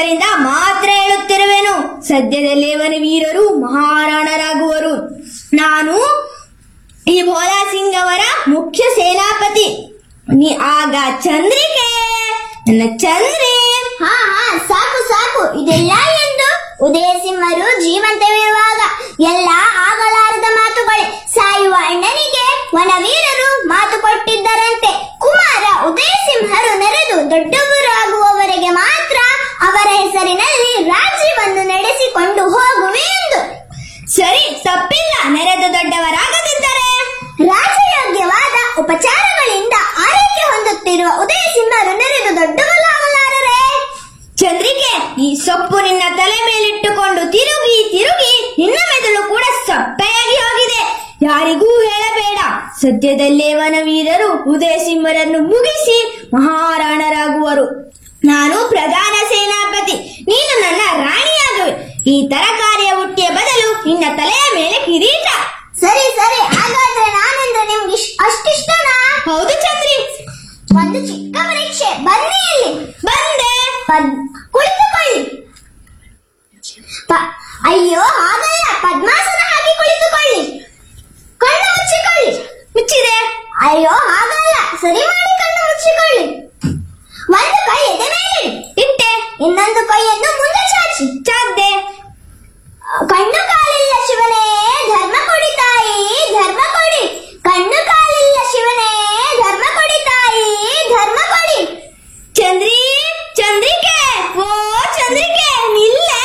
ಆದ್ದರಿಂದ ಮಾತ್ರ ಹೇಳುತ್ತಿರುವೆನು ಸದ್ಯದಲ್ಲೇ ವನ ವೀರರು ಮಹಾರಾಣರಾಗುವರು ನಾನು ಈ ಭೋಲಾ ಸಿಂಗ್ ಅವರ ಮುಖ್ಯ ಸೇನಾಪತಿ ನೀ ಆಗ ಚಂದ್ರಿಕೆ ನನ್ನ ಚಂದ್ರಿ ಹಾ ಹಾ ಸಾಕು ಸಾಕು ಇದೆಲ್ಲ ಎಂದು ಉದಯ ಸಿಂಹರು ಜೀವಂತವಿರುವಾಗ ಎಲ್ಲ ಆಗಲಾರದ ಮಾತುಗಳೇ ಸಾಯುವ ಅಣ್ಣನಿಗೆ ವನವೀರರು ಮಾತು ಕೊಟ್ಟಿದ್ದರಂತೆ ಕುಮಾರ ಉದಯ ಸಿಂಹರು ನೆರೆದು ದೊಡ್ಡವರು ಆಗುವವರೆಗೆ ಮಾತ್ರ ಅವರ ಹೆಸರಿನಲ್ಲಿ ರಾಜ್ಯವನ್ನು ನಡೆಸಿಕೊಂಡು ಹೋಗುವೆ ಎಂದು ಸರಿ ತಪ್ಪಿಲ್ಲ ನೆರೆದ ದೊಡ್ಡವರಾಗದಿದ್ದರೆ ರಾಜಯೋಗ್ಯವಾದ ಉಪಚಾರಗಳಿಂದ ಆರೈಕೆ ಹೊಂದುತ್ತಿರುವ ಉದಯ ಸಿಂಹರು ನೆರೆದು ದೊಡ್ಡವರಾಗಲಾರರೇ ಚಂದ್ರಿಕೆ ಈ ಸೊಪ್ಪು ನಿನ್ನ ತಲೆ ಮೇಲಿಟ್ಟುಕೊಂಡು ತಿರುಗಿ ತಿರುಗಿ ನಿನ್ನ ಮೆದುಳು ಕೂಡ ಸಪ್ಪೆಯಾಗಿ ಹೋಗಿದೆ ಯಾರಿಗೂ ಹೇಳಬೇಡ ಸದ್ಯದಲ್ಲೇ ವನವೀರರು ಉದಯ ಸಿಂಹರನ್ನು ಮುಗಿಸಿ ಮಹಾರಾಣರಾಗುವರು ನಾನು ಪ್ರಧಾನ ಸೇನಾಪತಿ ನೀನು ನನ್ನ ರಾಣಿಯಾಗುವೆ ಈ ತರಕಾರಿಯ ಹುಟ್ಟಿಯ ಬದಲು ನಿನ್ನ ತಲೆಯ ಮೇಲೆ ಕಿರೀಟ ಸರಿ ಸರಿ ಹಾಗಾದ್ರೆ ನಾನೆಂದ್ರೆ ನಿಮ್ಗೆ ಇಶ್- ಅಷ್ಟಿಷ್ಟನಾ ಹೌದು ಚಂದ್ರಿ ಒಂದು ಚಿಕ್ಕ ಪರೀಕ್ಷೆ ಬನ್ನಿ ಇಲ್ಲಿ ಬಂದೆ ಪದ್ ಕುಳಿತುಕೊಳ್ಳಿ ಪ- ಅಯ್ಯೋ ಹಾಗಲ್ಲ ಪದ್ಮಾಸನ ಹಾಕಿ ಕುಳಿತುಕೊಳ್ಳಿ ಕಣ್ಣು ಮುಚ್ಚಿಕೊಳ್ಳಿ ಮುಚ್ಚಿದೆ ಅಯ್ಯೋ ಹಾಗಲ್ಲ ಸರಿ ಮಾಡಿ ಕಣ್ಣು ಮುಚ್ಚಿಕೊಳ್ಳಿ ಒಂದು ಕೈ ಎದೆ ಮೇಲೆ ಇಟ್ಟೆ ಇನ್ನೊಂದು ಕೈಯನ್ನು ಮುಂದೆ ಚಾಚಿ ಚಾದ್ದೆ ಕಣ್ಣು ಕಾಲಿಲ್ಲ ಶಿವನೇ ಧರ್ಮ ಕೊಡಿ ತಾಯಿ ಧರ್ಮ ಕೊಡಿ ಕಣ್ಣು ಕಾಲಿಲ್ಲ ಶಿವನೇ ಧರ್ಮ ಕೊಡಿ ತಾಯಿ ಧರ್ಮ ಕೊಡಿ ಚಂದ್ರಿ ಚಂದ್ರಿಕೆ ಓ ಚಂದ್ರಿಕೆ ನಿಲ್ಲೆ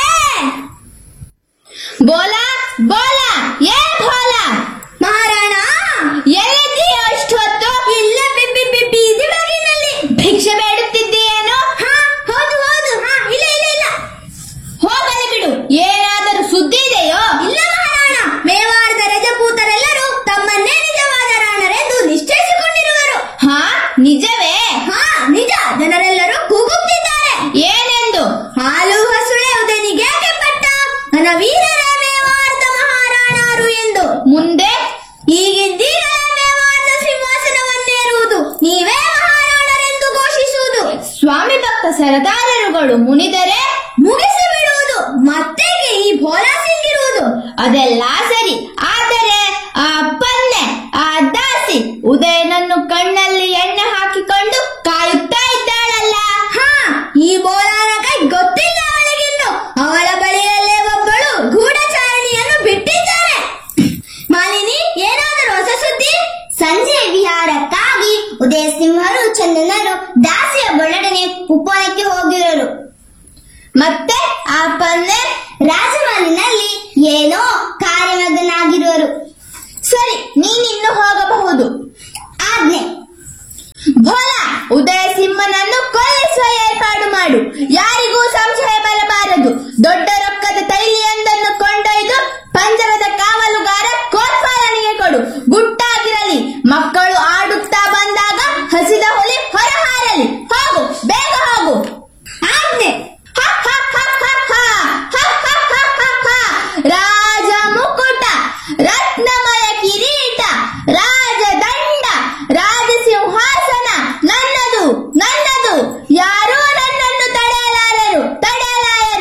ಬೋಲಾ ಬೋಲಾ ಏ ಭೋಲಾ ಮಹಾರಾಣ ಎಲ್ಲಿದ್ದೀಯ ಅಷ್ಟು ಹೊತ್ತು ಇಲ್ಲ ಬಿಬ್ಬಿ ಬಿಬ್ಬಿ ಬೀದಿ ಬಾಗಿಲಿನಲ್ಲಿ ಭಿಕ್ಷೆ ಬೇಡುತ್ತಿದ್ದೀಯೇನೋ ಹಾ ಹೌದು ಹೌದು ಹಾ ಇಲ್ಲ ಇಲ್ಲ ಇಲ್ಲ ಹೋಗಲಿ ಬಿಡು ಏನಾದರೂ ಸುದ್ದಿ ಇದೆಯೋ ಇಲ್ಲ ಮಹಾರಾಣ ಮೇವಾಡದ ರಜಪೂತರೆಲ್ಲರೂ ತಮ್ಮನ್ನೇ ನಿಜವಾದ ರಾಣರೆಂದು ನಿಶ್ಚಯಿಸಿಕೊಂಡಿರುವರು ಹಾ ನಿಜವೇ ಹಾ ನಿಜ ಜನರೆಲ್ಲರೂ ಕೂಗುತ್ತಿದ್ದಾರೆ ಏನೆಂದು ಹಾಲು ಹಸುಳೆ ಉದನಿಗೆ ಪಟ್ಟ ನನ್ನ ವೀರರ ಮೇವಾರ್ದ ಮಹಾರಾಣರು ಎಂದು ಮುಂದೆ ಈಗಿದ್ದೀಗ ಮೇವಾರ್ದ ಸಿಂಹಾಸನವನ್ನೇರುವುದು ನೀವೇ ಮಹಾರಾಣರೆಂದು ಘೋಷಿಸುವುದು ಸ್ವಾಮಿ ಭಕ್ತ ಸರದಾರರುಗಳು ಮುನಿದರೆ ಮುಗಿಸಿ ಬಿಡುವುದು ಮತ್ತೆ ಈ ಭೋಲಾ ಸಿಂಗಿರುವುದು ಅದೆಲ್ಲ ಸರಿ ಆದರೆ ಆ ಪನ್ನೆ ಆ ದಾಸಿ ಉದಯನನ್ನು ಕಣ್ಣಲ್ಲಿ ಎಣ್ಣೆ ಹಾಕಿಕೊಂಡು ಕಾಯುತ್ತಾ ಇದ್ದಾಳಲ್ಲ ಹಾ ಈ ಬೋಲಾನ ಕೈ ಗೊತ್ತಿಲ್ಲ ಅವಳಿಗಿನ್ನು ಅವಳ ಬಳಿಯಲ್ಲೇ ಒಬ್ಬಳು ಗೂಢಚಾರಣಿಯನ್ನು ಬಿಟ್ಟಿದ್ದಾರೆ ಮಾಲಿನಿ ಏನಾದರೂ ಹೊಸ ಸುದ್ದಿ ಸಂಜೆ ವಿಹಾರಕ್ಕಾಗಿ ಉದಯ ಸಿಂಹರು ಚಂದನರು ದಾಸಿಯ ಬೊಳಡನೆ ಉಪವನಕ್ಕೆ ಹೋಗಿರರು ಮತ್ತೆ ಆ ಪನ್ನೆ ರಾಜಮನೆಯಲ್ಲಿ ಏನೋ ಕಾರ್ಯಮಗ್ನಾಗಿರುವರು ಸರಿ ನೀನಿನ್ನು ಹೋಗಬಹುದು ಆಜ್ಞೆ ಭೋಲ ಉದಯ ಸಿಂಹನನ್ನು ಕೊಲ್ಲಿಸುವ ಏರ್ಪಾಡು ಮಾಡು ಯಾರು